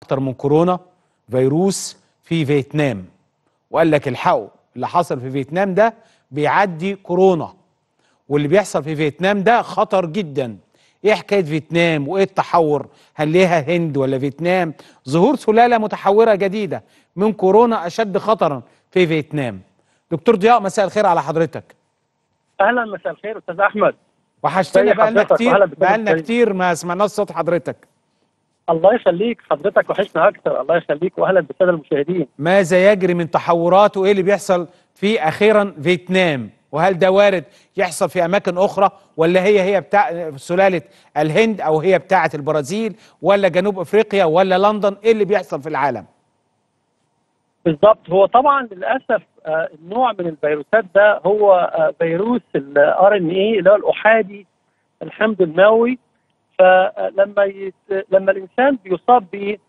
اكتر من كورونا فيروس في فيتنام وقال لك الحقوا اللي حصل في فيتنام ده بيعدي كورونا واللي بيحصل في فيتنام ده خطر جدا ايه حكايه فيتنام وايه التحور هل ليها هند ولا فيتنام ظهور سلاله متحوره جديده من كورونا اشد خطرا في فيتنام دكتور ضياء مساء الخير على حضرتك اهلا مساء الخير استاذ احمد وحشتنا زي بقالنا حضرتك كتير وأهلا بكل بقالنا المشاهدين. كتير ما سمعناش صوت حضرتك الله يخليك حضرتك وحشنا اكتر الله يخليك واهلا بالساده المشاهدين ماذا يجري من تحورات وايه اللي بيحصل في اخيرا فيتنام وهل ده وارد يحصل في اماكن اخرى ولا هي هي بتاع سلاله الهند او هي بتاعه البرازيل ولا جنوب افريقيا ولا لندن ايه اللي بيحصل في العالم بالظبط هو طبعا للاسف آه، النوع من الفيروسات ده هو آه، فيروس الار ان اي اللي هو الاحادي الحمض الموي فلما يت... لما الانسان بيصاب بيه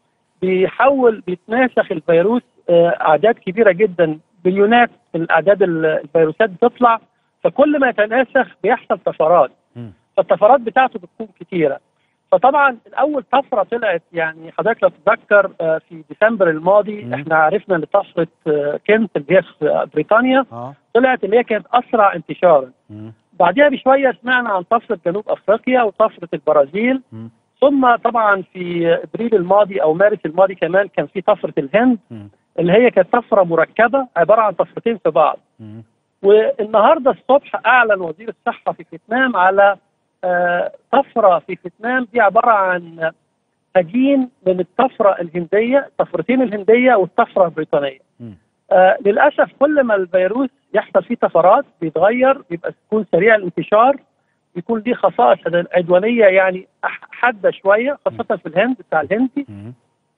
بيحول بيتناسخ الفيروس آه، اعداد كبيره جدا بليونات من الاعداد ال- الفيروسات بتطلع فكل ما يتناسخ بيحصل طفرات مم. فالطفرات بتاعته بتكون كتيره فطبعا اول طفره طلعت يعني حضرتك لو تتذكر آه، في ديسمبر الماضي مم. احنا عرفنا ان طفره آه، كنت اللي هي في بريطانيا اه طلعت اللي هي كانت اسرع انتشارا مم. بعدها بشويه سمعنا عن طفره جنوب افريقيا وطفره البرازيل مم. ثم طبعا في ابريل الماضي او مارس الماضي كمان كان في طفره الهند مم. اللي هي كانت طفره مركبه عباره عن طفرتين في بعض مم. والنهارده الصبح اعلن وزير الصحه في فيتنام على آه، طفره في فيتنام دي عباره عن هجين من الطفره الهنديه الطفرتين الهنديه والطفره البريطانيه. مم. آه للاسف كل ما الفيروس يحصل فيه طفرات بيتغير بيبقى يكون سريع الانتشار بيكون ليه خصائص عدوانيه يعني أح- حاده شويه خاصه في الهند بتاع الهندي مم.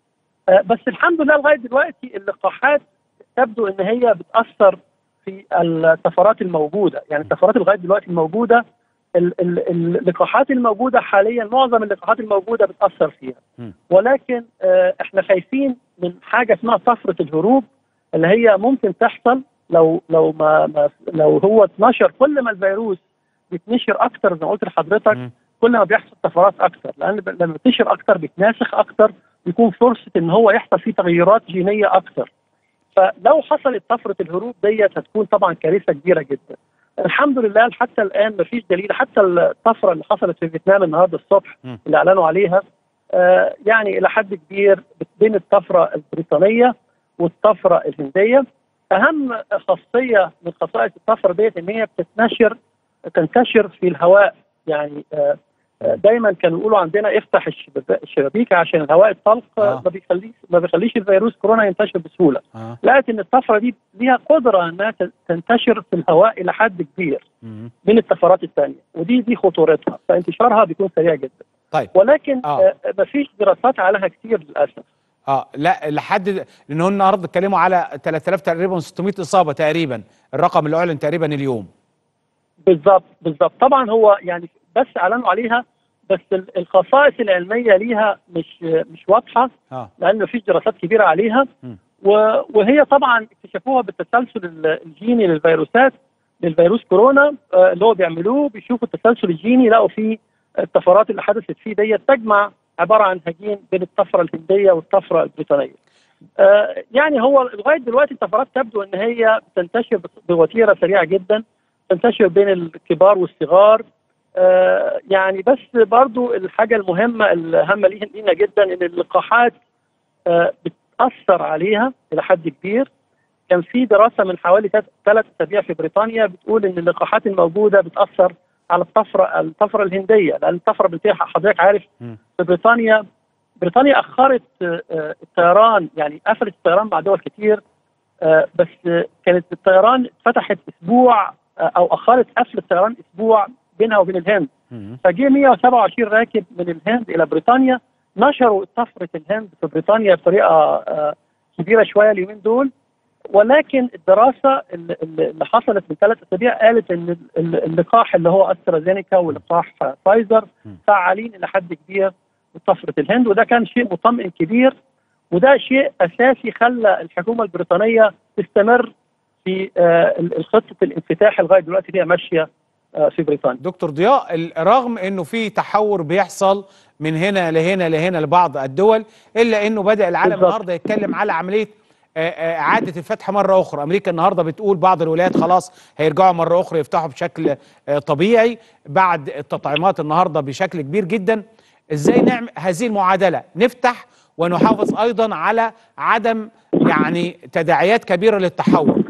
آه، بس الحمد لله لغايه دلوقتي اللقاحات تبدو ان هي بتاثر في الطفرات الموجوده، يعني الطفرات لغايه دلوقتي الموجوده ال- ال- اللقاحات الموجوده حاليا معظم اللقاحات الموجوده بتاثر فيها. مم. ولكن آه، احنا خايفين من حاجه اسمها طفره الهروب اللي هي ممكن تحصل لو لو ما, ما لو هو اتنشر كل ما الفيروس بيتنشر اكتر زي ما قلت لحضرتك مم. كل ما بيحصل طفرات اكتر لان ب- لما بينتشر اكتر بيتناسخ اكتر بيكون فرصه ان هو يحصل فيه تغيرات جينيه اكتر فلو حصلت طفره الهروب ديت هتكون طبعا كارثه كبيره جدا الحمد لله حتى الان مفيش دليل حتى الطفره اللي حصلت في فيتنام النهارده الصبح مم. اللي اعلنوا عليها آه يعني الى حد كبير بين الطفره البريطانيه والطفره الهنديه اهم خاصيه من خصائص الطفره ديت ان هي بتتنشر تنتشر في الهواء يعني آه آه، دايما كانوا يقولوا عندنا افتح الشباب- الشبابيك عشان الهواء الطلق آه. آه. ما بيخليش ما بيخليش الفيروس كورونا ينتشر بسهوله اه لقيت ان الطفره دي ليها قدره انها ت- تنتشر في الهواء الى حد كبير مم. من الطفرات الثانيه ودي دي خطورتها فانتشارها بيكون سريع جدا طيب ولكن آه. آه. آه مفيش دراسات عليها كتير للاسف اه لا لحد لان هم النهارده اتكلموا على 3000 تقريبا 600 اصابه تقريبا الرقم اللي اعلن تقريبا اليوم بالظبط بالظبط طبعا هو يعني بس اعلنوا عليها بس ال- الخصائص العلميه ليها مش مش واضحه اه لان مفيش دراسات كبيره عليها مم. و- وهي طبعا اكتشفوها بالتسلسل ال- الجيني للفيروسات للفيروس كورونا آه، اللي هو بيعملوه بيشوفوا التسلسل الجيني لقوا فيه الطفرات اللي حدثت فيه ديت تجمع عباره عن هجين بين الطفره الهنديه والطفره البريطانيه. آه، يعني هو لغايه دلوقتي الطفرات تبدو ان هي بتنتشر بس- بوتيره سريعه جدا تنتشر بين الكبار والصغار آه، يعني بس برضو الحاجه المهمه الهامه ليه- لينا جدا ان اللقاحات آه، بتاثر عليها الى حد كبير كان في دراسه من حوالي ثلاث اسابيع في بريطانيا بتقول ان اللقاحات الموجوده بتاثر على الطفره الطفره الهنديه لان الطفره الهنديه حضرتك عارف مم. في بريطانيا بريطانيا اخرت آه، آه، الطيران يعني قفلت الطيران مع دول كتير آه، بس آه، كانت الطيران فتحت اسبوع آه، او اخرت قفل الطيران اسبوع بينها وبين الهند مم. فجه 127 راكب من الهند الى بريطانيا نشروا طفره الهند في بريطانيا بطريقه آه، كبيره شويه اليومين دول ولكن الدراسه اللي, اللي حصلت من ثلاث اسابيع قالت ان ال- اللقاح اللي هو استرازينيكا ولقاح آه، فايزر م. فعالين الى حد كبير بطفره الهند وده كان شيء مطمئن كبير وده شيء اساسي خلى الحكومه البريطانيه تستمر في آه، ال- خطه الانفتاح لغايه دلوقتي هي ماشيه آه، في بريطانيا دكتور ضياء ال- رغم انه في تحور بيحصل من هنا لهنا لهنا لبعض الدول الا انه بدا العالم بالظبط. النهارده يتكلم على عمليه آه، آه، اعاده الفتح مره اخرى امريكا النهارده بتقول بعض الولايات خلاص هيرجعوا مره اخرى يفتحوا بشكل آه، طبيعي بعد التطعيمات النهارده بشكل كبير جدا ازاي نعمل هذه المعادله نفتح ونحافظ ايضا على عدم يعني تداعيات كبيره للتحور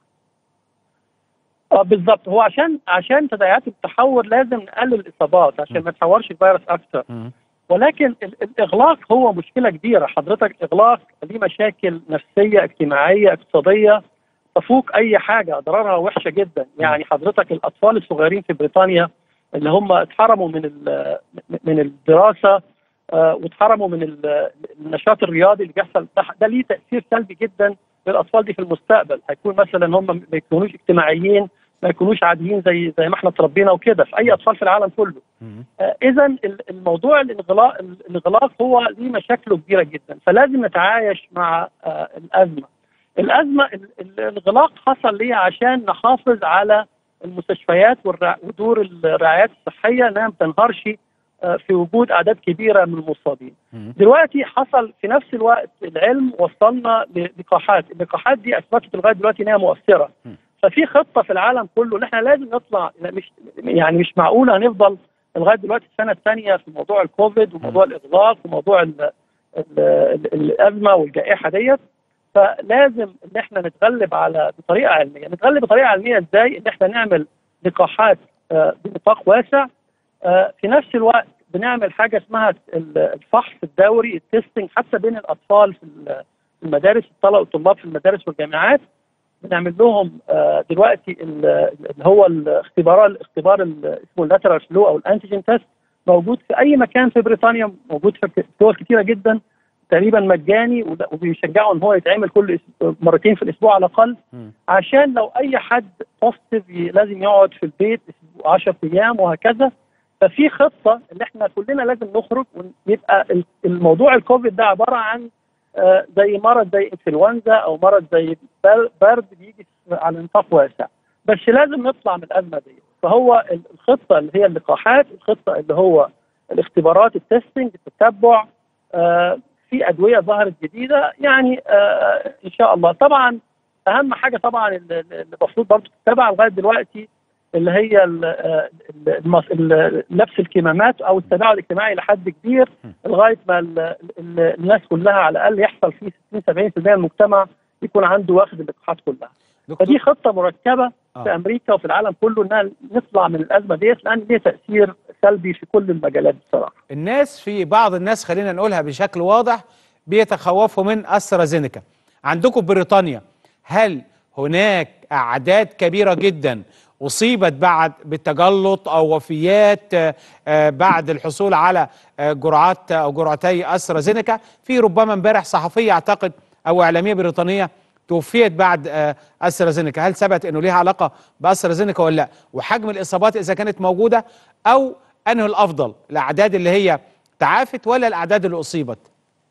اه بالظبط هو عشان عشان تداعيات التحور لازم نقلل الاصابات عشان ما يتحورش الفيروس اكثر ولكن ال- الاغلاق هو مشكله كبيره حضرتك اغلاق ليه مشاكل نفسيه اجتماعيه اقتصاديه تفوق اي حاجه اضرارها وحشه جدا يعني حضرتك الاطفال الصغيرين في بريطانيا اللي هم اتحرموا من ال- من الدراسه آه، واتحرموا من ال- النشاط الرياضي اللي بيحصل ده, ده ليه تاثير سلبي جدا للاطفال دي في المستقبل هيكون مثلا هم ما يكونوش اجتماعيين ما يكونوش عاديين زي زي ما احنا اتربينا وكده في اي اطفال في العالم كله آه، اذا الموضوع الانغلاق الانغلاق هو ليه مشاكله كبيره جدا فلازم نتعايش مع آه، الازمه الازمه ال- ال- الانغلاق حصل ليه عشان نحافظ على المستشفيات والرع- ودور الرعايات الصحيه انها ما تنهارش آه، في وجود اعداد كبيره من المصابين دلوقتي حصل في نفس الوقت العلم وصلنا للقاحات اللقاحات دي اثبتت لغايه دلوقتي انها مؤثره م. ففي خطه في العالم كله ان احنا لازم نطلع لا مش يعني مش معقول هنفضل لغايه دلوقتي السنه الثانيه في موضوع الكوفيد وموضوع الاغلاق وموضوع ال ال ال الازمه والجائحه ديت فلازم ان احنا نتغلب على بطريقه علميه، نتغلب بطريقه علميه ازاي؟ ان احنا نعمل لقاحات آه، بنطاق واسع آه، في نفس الوقت بنعمل حاجه اسمها ال- الفحص الدوري التستنج حتى بين الاطفال في ال- في المدارس الطلبه الطلاب في المدارس والجامعات بنعمل لهم آه، دلوقتي ال- اللي هو الاختبار الاختبار ال- اسمه اللاترال فلو او الانتيجين تيست موجود في اي مكان في بريطانيا موجود في ك- دول كثيره جدا تقريبا مجاني وده- وبيشجعوا ان هو يتعمل كل أس- مرتين في الاسبوع على الاقل مم. عشان لو اي حد بوزيتيف لازم يقعد في البيت 10 ايام وهكذا ففي خطه ان احنا كلنا لازم نخرج ويبقى ال- الموضوع الكوفيد ده عباره عن آه، زي مرض زي انفلونزا او مرض زي بر- برد بيجي على نطاق واسع بس لازم نطلع من الازمه دي فهو ال- الخطه اللي هي اللقاحات الخطه اللي هو الاختبارات التستنج التتبع آه، في ادويه ظهرت جديده يعني آه، ان شاء الله طبعا اهم حاجه طبعا اللي اللي المفروض برضه تتبع لغايه دلوقتي اللي هي ال- آه، ال- المس- ال- لبس الكمامات او التباعد الاجتماعي لحد كبير لغايه ما ال- ال- الناس كلها على الاقل يحصل فيه 60 70% من المجتمع يكون عنده واخد اللقاحات كلها دكتور فدي خطه مركبه آه. في امريكا وفي العالم كله انها نطلع من الازمه ديت لان ليها تاثير سلبي في كل المجالات بصراحه الناس في بعض الناس خلينا نقولها بشكل واضح بيتخوفوا من استرازينيكا عندكم بريطانيا هل هناك اعداد كبيره جدا اصيبت بعد بالتجلط او وفيات آه، آه، بعد الحصول على آه، جرعات او جرعتي استرازينيكا في ربما امبارح صحفيه اعتقد او اعلاميه بريطانيه توفيت بعد آه، استرازينيكا هل ثبت انه ليها علاقه باسترازينيكا ولا لا وحجم الاصابات اذا كانت موجوده او انه الافضل الاعداد اللي هي تعافت ولا الاعداد اللي اصيبت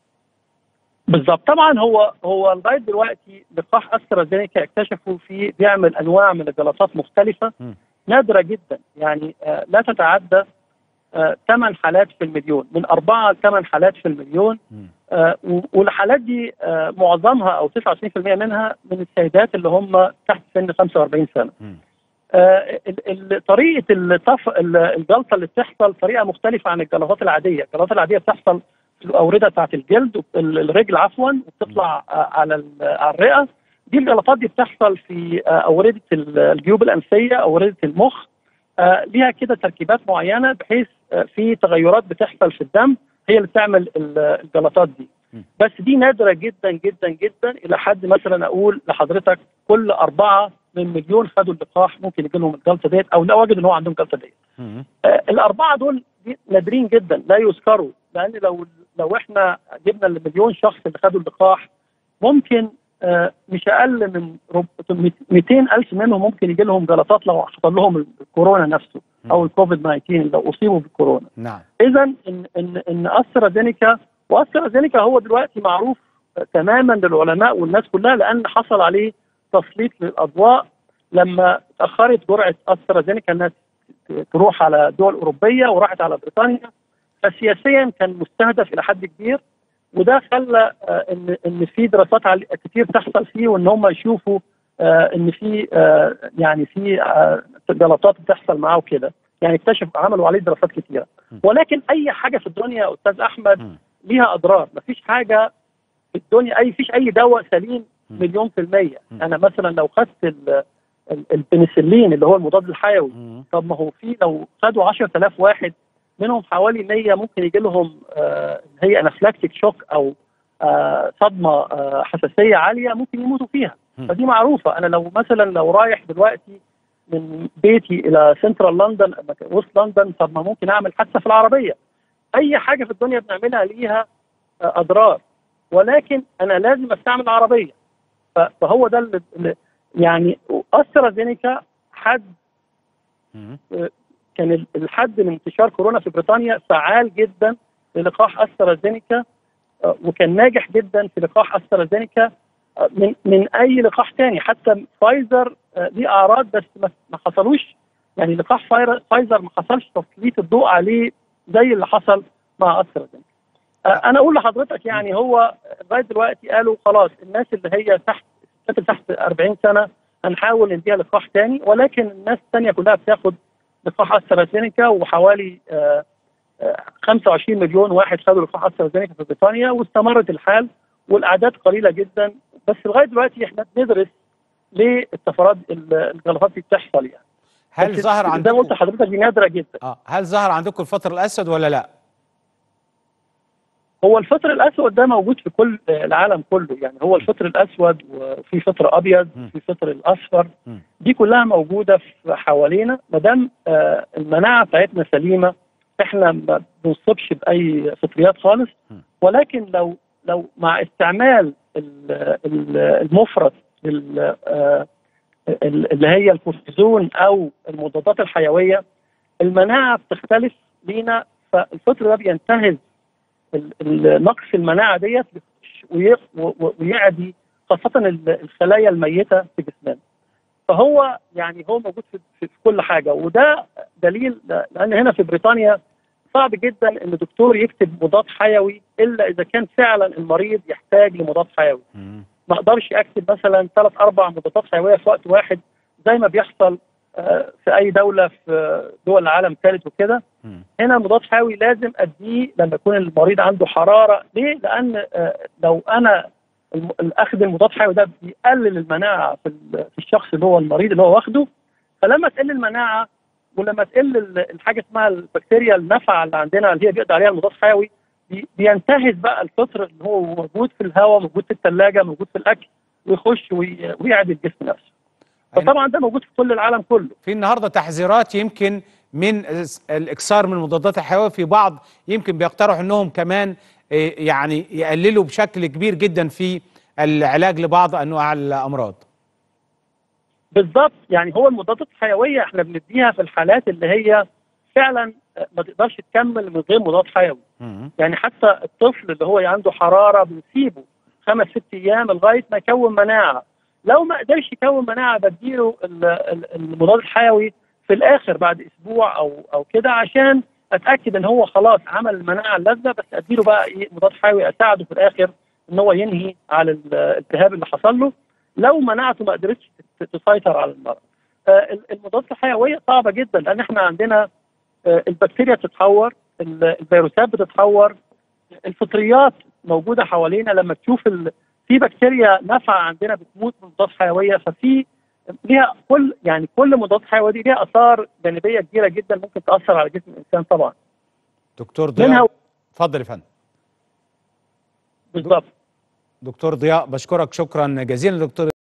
بالظبط طبعا هو هو لغايه دلوقتي لقاح استرازينيكا اكتشفوا فيه بيعمل انواع من الجلطات مختلفه م. نادره جدا يعني آه لا تتعدى آه 8 حالات في المليون من أربعة ل 8 حالات في المليون م. آه و- والحالات دي آه معظمها او 29% منها من السيدات اللي هم تحت سن 45 سنه م. آه، ال- ال- طريقه الطف ال- الجلطه اللي بتحصل طريقه مختلفه عن الجلطات العاديه، الجلطات العاديه بتحصل في الاورده بتاعت الجلد ال- الرجل عفوا وبتطلع آه، على ال- على الرئه دي الجلطات دي بتحصل في آه، اورده ال- الجيوب الانفيه اورده المخ آه، ليها كده تركيبات معينه بحيث آه، في تغيرات بتحصل في الدم هي اللي بتعمل ال- الجلطات دي م. بس دي نادره جدا جدا جدا الى حد مثلا اقول لحضرتك كل اربعه من مليون خدوا اللقاح ممكن يجي لهم الجلطه ديت او لا وجد ان هو عندهم جلطه ديت. م. آه الاربعه دول دي نادرين جدا لا يذكروا لان لو لو احنا جبنا المليون شخص اللي خدوا اللقاح ممكن آه مش اقل من رب- 200 الف منهم ممكن يجي لهم جلطات لو حصل لهم الكورونا نفسه او الكوفيد 19 لو اصيبوا بالكورونا. نعم اذا ان ان ان استرازينيكا واسترازينيكا هو دلوقتي معروف تماما للعلماء والناس كلها لان حصل عليه تسليط للاضواء لما تاخرت جرعه استرازينيكا انها تروح على دول اوروبيه وراحت على بريطانيا فسياسيا كان مستهدف الى حد كبير وده خلى آه، ان ان في دراسات عل- كتير تحصل فيه وان هم يشوفوا آه، ان في آه، يعني في آه، جلطات بتحصل معاه وكده يعني اكتشفوا عملوا عليه دراسات كتيره ولكن اي حاجه في الدنيا يا استاذ احمد مم. ليها اضرار مفيش حاجه في الدنيا اي فيش اي دواء سليم مم. مليون في الميه مم. انا مثلا لو خدت ال- ال- البنسلين اللي هو المضاد الحيوي مم. طب ما هو في لو خدوا 10000 واحد منهم حوالي 100 ممكن يجي لهم آه، اللي هي انافلاكتيك شوك او آه، صدمه آه، حساسيه عاليه ممكن يموتوا فيها مم. فدي معروفه انا لو مثلا لو رايح دلوقتي من بيتي الى سنترال لندن وسط لندن طب ما ممكن اعمل حادثه في العربيه اي حاجه في الدنيا بنعملها ليها آه، اضرار ولكن انا لازم استعمل العربيه ف- فهو ده اللي اللي- يعني استرازينيكا حد مم. كان ال- الحد من انتشار كورونا في بريطانيا فعال جدا في لقاح استرازينيكا آه، وكان ناجح جدا في لقاح استرازينيكا آه، من من اي لقاح تاني حتى فايزر آه، ليه اعراض بس ما ما حصلوش يعني لقاح فاير- فايزر ما حصلش تسليط الضوء عليه زي اللي حصل مع استرازينيكا آه، انا اقول لحضرتك يعني هو لغايه دلوقتي قالوا خلاص الناس اللي هي تحت الستات اللي تحت 40 سنه هنحاول نديها لقاح تاني ولكن الناس الثانيه كلها بتاخد لقاح استرازينيكا وحوالي آه، آه، 25 مليون واحد خدوا لقاح استرازينيكا في بريطانيا واستمرت الحال والاعداد قليله جدا بس لغايه دلوقتي احنا بندرس ليه الطفرات ال- الجلطات دي بتحصل يعني هل بس ظهر زي ما عندكم قلت لحضرتك دي نادره جدا اه هل ظهر عندكم الفطر الاسود ولا لا؟ هو الفطر الاسود ده موجود في كل العالم كله يعني هو الفطر الاسود وفي فطر ابيض م. وفي فطر الاصفر م. دي كلها موجوده في حوالينا ما دام آه، المناعه بتاعتنا سليمه احنا ما بنصبش باي فطريات خالص م. ولكن لو لو مع استعمال ال- ال- المفرط لل- آه، ال- اللي هي الكورتيزون او المضادات الحيويه المناعه بتختلف لينا فالفطر ده بينتهز ال- ال- نقص المناعه ديت وي- و- ويعدي خاصه ال- الخلايا الميته في جسمنا. فهو يعني هو موجود في, في, في كل حاجه وده دليل لان هنا في بريطانيا صعب جدا ان دكتور يكتب مضاد حيوي الا اذا كان فعلا المريض يحتاج لمضاد حيوي. مم. ما اقدرش اكتب مثلا ثلاث اربع مضادات حيويه في وقت واحد زي ما بيحصل آه، في اي دوله في دول العالم الثالث وكده مم. هنا المضاد الحيوي لازم اديه لما يكون المريض عنده حراره ليه؟ لان آه، لو انا الم- اخذ المضاد الحيوي ده بيقلل المناعه في ال- في الشخص اللي هو المريض اللي هو واخده فلما تقل المناعه ولما تقل ال- الحاجه اسمها البكتيريا النافعه اللي عندنا اللي هي بيقضي عليها المضاد الحيوي بي- بينتهز بقى الفطر اللي هو موجود في الهواء موجود في الثلاجه موجود في الاكل ويخش وي- ويعدي الجسم نفسه فطبعا ده موجود في كل العالم كله في النهارده تحذيرات يمكن من الس- الاكثار من المضادات الحيويه في بعض يمكن بيقترحوا انهم كمان آه، يعني يقللوا بشكل كبير جدا في العلاج لبعض انواع الامراض بالظبط يعني هو المضادات الحيويه احنا بنديها في الحالات اللي هي فعلا ما تقدرش تكمل من غير مضاد حيوي مم. يعني حتى الطفل اللي هو عنده حراره بنسيبه خمس ست ايام لغايه ما يكون مناعه لو ما قدرش يكون مناعه بديله ال- ال- المضاد الحيوي في الاخر بعد اسبوع او او كده عشان اتاكد ان هو خلاص عمل المناعه اللازمه بس اديله بقى ايه مضاد حيوي اساعده في الاخر ان هو ينهي على الالتهاب اللي حصل له لو مناعته ما قدرتش تت- تسيطر على المرض. آه، ال- المضادات الحيويه صعبه جدا لان احنا عندنا آه، البكتيريا بتتحور ال- الفيروسات بتتحور الفطريات موجوده حوالينا لما تشوف ال... في بكتيريا نافعه عندنا بتموت من مضادات حيويه ففي ليها كل يعني كل مضادات حيويه دي ليها اثار جانبيه كبيره جدا ممكن تاثر على جسم الانسان طبعا دكتور منها ضياء اتفضل يا فندم بالظبط دكتور ضياء بشكرك شكرا جزيلا دكتور